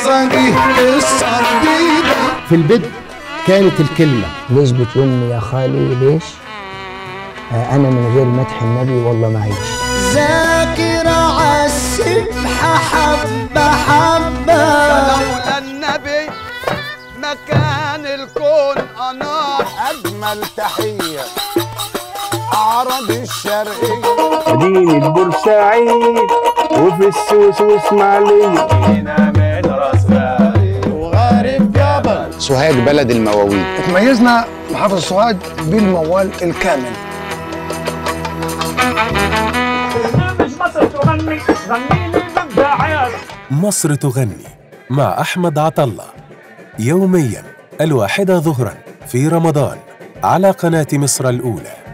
الصديق الصديق في البدء كانت الكلمة ليش بتلومني يا خالي ليش آه انا من غير مدح النبي والله ما عايش ذاكرة عالسبحة حبة حبة لولا النبي ما كان الكون أنار أجمل تحية عربي الشرقية مدينة بورسعيد وفي السويس واسماعيلية وغارب جبل سوهاج بلد المواويل تميزنا محافظة سوهاج بالموال الكامل مصر تغني مع أحمد عطلة يوميا الواحدة ظهرا في رمضان على قناة مصر الأولى